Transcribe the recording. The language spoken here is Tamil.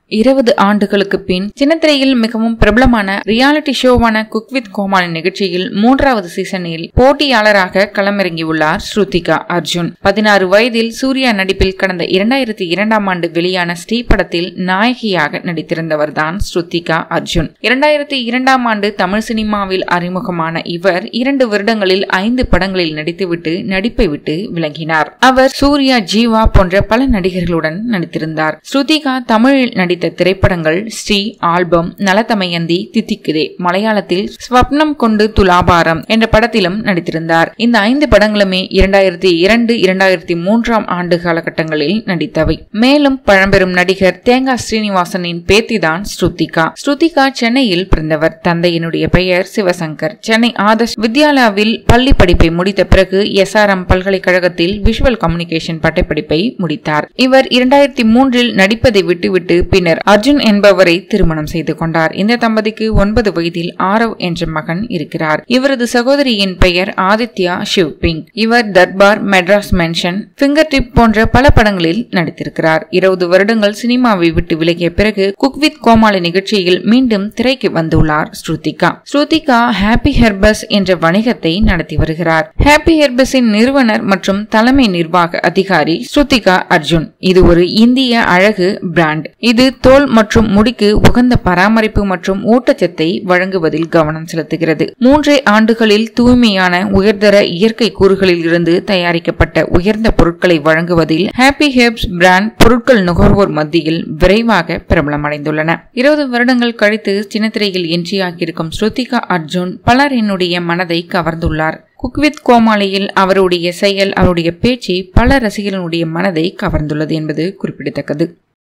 இருபது ஆண்டுகளுக்கு பின் சின்னத்திரையில் மிகவும் பிரபலமான ரியாலிட்டி ஷோவான குக் வித் கோமாளி நிகழ்ச்சியில் மூன்றாவது சீசனில் போட்டியாளராக களமிறங்கியுள்ளார் ஸ்ருதிகா அர்ஜுன் பதினாறு வயதில் சூர்யா நடிப்பில் கடந்த இரண்டாயிரத்தி இரண்டாம் ஆண்டு வெளியான ஸ்ரீ படத்தில் நாயகியாக நடித்திருந்தவர்தான் ஸ்ருதிகா அர்ஜுன் இரண்டாயிரத்தி இரண்டாம் ஆண்டு தமிழ் சினிமாவில் அறிமுகமான இவர் இரண்டு வருடங்களில் ஐந்து படங்களில் நடித்துவிட்டு நடிப்பை விட்டு விலகினார் அவர் சூர்யா ஜீவா போன்ற பல நடிகர்களுடன் நடித்திருந்தார் ஸ்ருதிகா தமிழில் நடித்த திரைப்படங்கள் ஸ்ரீ ஆல்பம் நலதமயந்தி தித்திக்குதே மலையாளத்தில் ஸ்வப்னம் கொண்டு துலாபாரம் என்ற படத்திலும் நடித்திருந்தார் இந்த ஐந்து படங்களுமே இரண்டாயிரத்தி இரண்டு இரண்டாயிரத்தி மூன்றாம் ஆண்டு காலகட்டங்களில் நடித்தவை மேலும் பழம்பெரும் நடிகர் தேங்கா ஸ்ரீனிவாசனின் பேத்திதான் ஸ்ருதிகா ஸ்ருதிகா சென்னையில் பிறந்தவர் தந்தையினுடைய பெயர் சிவசங்கர் சென்னை ஆதர்ஷ் வித்யாலயாவில் பள்ளி படிப்பை முடித்த பிறகு எஸ்ஆர்எம் பல்கலைக்கழகத்தில் விஷுவல் கம்யூனிகேஷன் பட்டப்படிப்பை முடித்தார் இவர் இரண்டாயிரத்தி மூன்றில் நடிப்பதை விட்டுவிட்டு பின்னர் அர்ஜுன் என்பவரை திருமணம் செய்து கொண்டார் இந்த தம்பதிக்கு ஒன்பது வயதில் ஆரவ் என்ற மகன் இருக்கிறார் இவரது சகோதரியின் பெயர் ஆதித்யா ஷிவ் பிங் இவர் Darbar Madras mansion finger tip போன்ற பல படங்களில் நடித்திருக்கிறார் இருபது வருடங்கள் சினிமாவை விட்டு விலகிய பிறகு குக் வித் கோமாளி நிகழ்ச்சியில் மீண்டும் திரைக்கு வந்துள்ளார் ஸ்ருதிகா ஸ்ருதிகா ஹாப்பி ஹெர்பஸ் என்ற வணிகத்தை நடத்தி வருகிறார் ஹாப்பி ஹெர்பஸின் நிறுவனர் மற்றும் தலைமை நிர்வாக அதிகாரி ஸ்ருதிகா அர்ஜுன் இது ஒரு இந்திய அழகு பிராண்ட் இது தோல் மற்றும் முடிக்கு உகந்த பராமரிப்பு மற்றும் ஊட்டச்சத்தை வழங்குவதில் கவனம் செலுத்துகிறது மூன்றே ஆண்டுகளில் தூய்மையான உயர்தர இயற்கை கூறுகளில் இருந்து தயாரிக்கப்பட்ட உயர்ந்த பொருட்களை வழங்குவதில் ஹாப்பி ஹெப்ஸ் பிராண்ட் பொருட்கள் நுகர்வோர் மத்தியில் விரைவாக பிரபலமடைந்துள்ளன இருபது வருடங்கள் கழித்து சின்னத்திரையில் என்ட்ரியாகியிருக்கும் ஸ்ருதிகா அர்ஜுன் பலரினுடைய மனதை கவர்ந்துள்ளார் குக்வித் கோமாளியில் அவருடைய செயல் அவருடைய பேச்சு பல ரசிகர்களுடைய மனதை கவர்ந்துள்ளது என்பது குறிப்பிடத்தக்கது